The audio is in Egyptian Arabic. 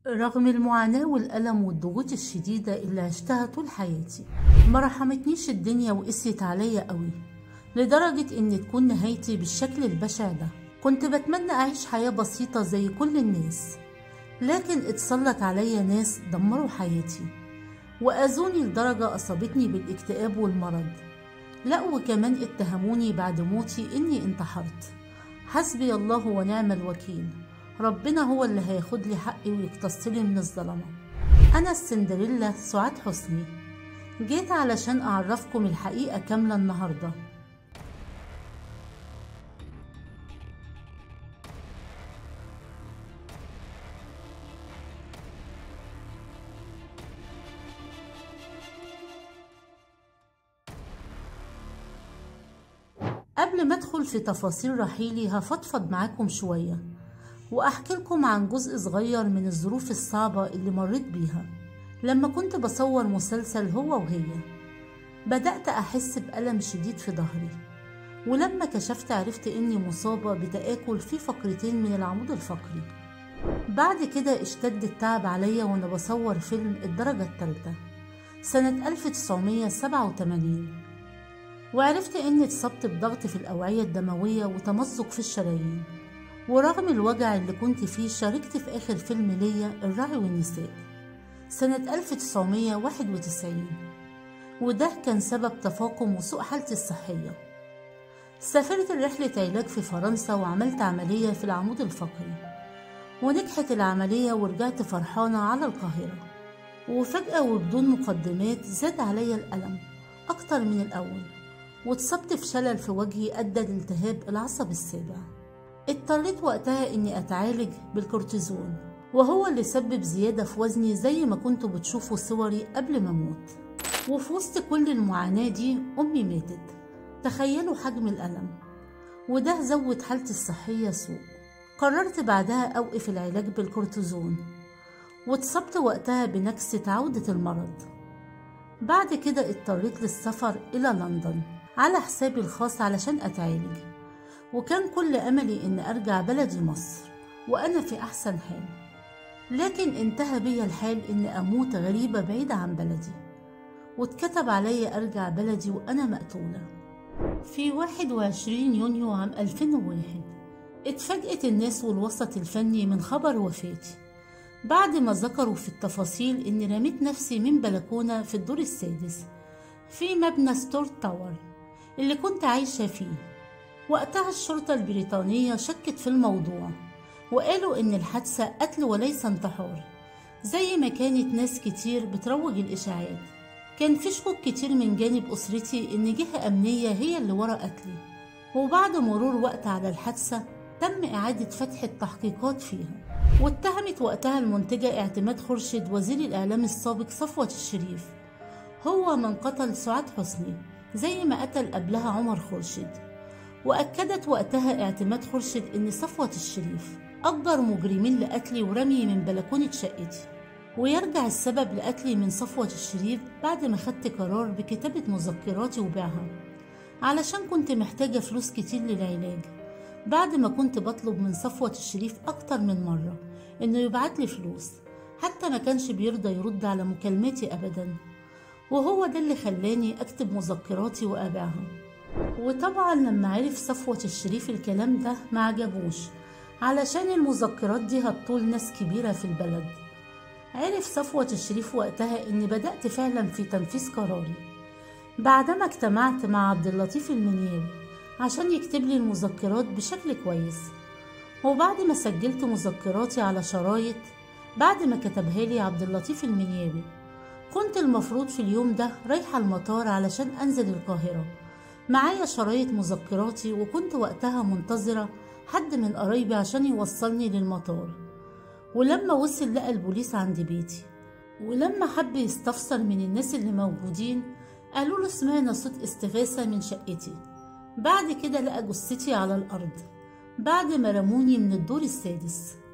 رغم المعاناة والألم والضغوط الشديدة اللي عشتها طول حياتي ما رحمتنيش الدنيا وقسيت عليا قوي لدرجة إن تكون نهايتي بالشكل البشع ده كنت بتمنى أعيش حياة بسيطة زي كل الناس لكن اتسلط عليا ناس دمروا حياتي وأذوني لدرجة أصابتني بالاكتئاب والمرض لا وكمان اتهموني بعد موتي إني انتحرت حسبي الله ونعم الوكيل ربنا هو اللي هياخد لي حقي ويقتصلي من الظلمة أنا السندريلا سعاد حسني جيت علشان أعرفكم الحقيقة كاملة النهاردة قبل ما أدخل في تفاصيل رحيلي هفضفض معاكم شوية وأحكي لكم عن جزء صغير من الظروف الصعبة اللي مريت بيها لما كنت بصور مسلسل هو وهي بدأت أحس بألم شديد في ظهري ولما كشفت عرفت إني مصابة بتآكل في فقرتين من العمود الفقري بعد كده اشتد التعب عليا وأنا بصور فيلم الدرجة الثالثة سنة 1987 وعرفت إني اتصبت بضغط في الأوعية الدموية وتمزق في الشرايين ورغم الوجع اللي كنت فيه شاركت في آخر فيلم ليا الراعي والنساء سنة 1991 وده كان سبب تفاقم وسوء حالتي الصحية سافرت رحلة علاج في فرنسا وعملت عملية في العمود الفقري ونجحت العملية ورجعت فرحانة على القاهرة وفجأة وبدون مقدمات زاد عليا الألم أكتر من الأول واتصبت في شلل في وجهي أدى لالتهاب العصب السابع اضطريت وقتها اني اتعالج بالكورتيزون وهو اللي سبب زيادة في وزني زي ما كنتوا بتشوفوا صوري قبل ما اموت وفي وسط كل المعاناة دي امي ماتت تخيلوا حجم الألم وده زود حالتي الصحية سوء قررت بعدها أوقف العلاج بالكورتيزون واتصبت وقتها بنكسة عودة المرض بعد كده اضطريت للسفر إلى لندن على حسابي الخاص علشان أتعالج وكان كل أملي إن أرجع بلدي مصر وأنا في أحسن حال لكن انتهى بي الحال إن أموت غريبة بعيدة عن بلدي واتكتب علي أرجع بلدي وأنا مقتولة في 21 يونيو عام 2001 اتفاجئت الناس والوسط الفني من خبر وفاتي بعد ما ذكروا في التفاصيل إني رميت نفسي من بلكونة في الدور السادس في مبنى ستور تاور اللي كنت عايشة فيه وقتها الشرطة البريطانية شكت في الموضوع وقالوا إن الحادثة قتل وليس انتحار زي ما كانت ناس كتير بتروج الإشاعات كان في شكوك كتير من جانب أسرتي إن جهة أمنية هي اللي ورا قتلي وبعد مرور وقت على الحادثة تم إعادة فتح التحقيقات فيها واتهمت وقتها المنتجة اعتماد خورشيد وزير الإعلام السابق صفوة الشريف هو من قتل سعاد حسني زي ما قتل قبلها عمر خورشيد وأكدت وقتها اعتماد خورشيد إن صفوة الشريف أكبر مجرمين لقتلي ورمي من بلكونة شقتي ويرجع السبب لقتلي من صفوة الشريف بعد ما خدت قرار بكتابة مذكراتي وبيعها علشان كنت محتاجة فلوس كتير للعلاج بعد ما كنت بطلب من صفوة الشريف أكتر من مرة إنه يبعت لي فلوس حتى ما كانش بيرضى يرد على مكالماتي أبدا وهو ده اللي خلاني أكتب مذكراتي وأبيعها وطبعا لما عرف صفوة الشريف الكلام ده ما عجبوش علشان المذكرات دي هتطول ناس كبيرة في البلد عرف صفوة الشريف وقتها إني بدأت فعلا في تنفيذ قراري بعدما اجتمعت مع عبد اللطيف المنياوي عشان يكتب لي المذكرات بشكل كويس وبعد ما سجلت مذكراتي على شرايط بعد ما كتبها لي عبد اللطيف المنياوي كنت المفروض في اليوم ده رايحة المطار علشان أنزل القاهرة معايا شرايط مذكراتي وكنت وقتها منتظرة حد من قرايبي عشان يوصلني للمطار ولما وصل لقى البوليس عند بيتي ولما حب يستفسر من الناس اللي موجودين قالوا له سمعنا صوت استغاثة من شقتي بعد كده لقى جثتي على الأرض بعد ما رموني من الدور السادس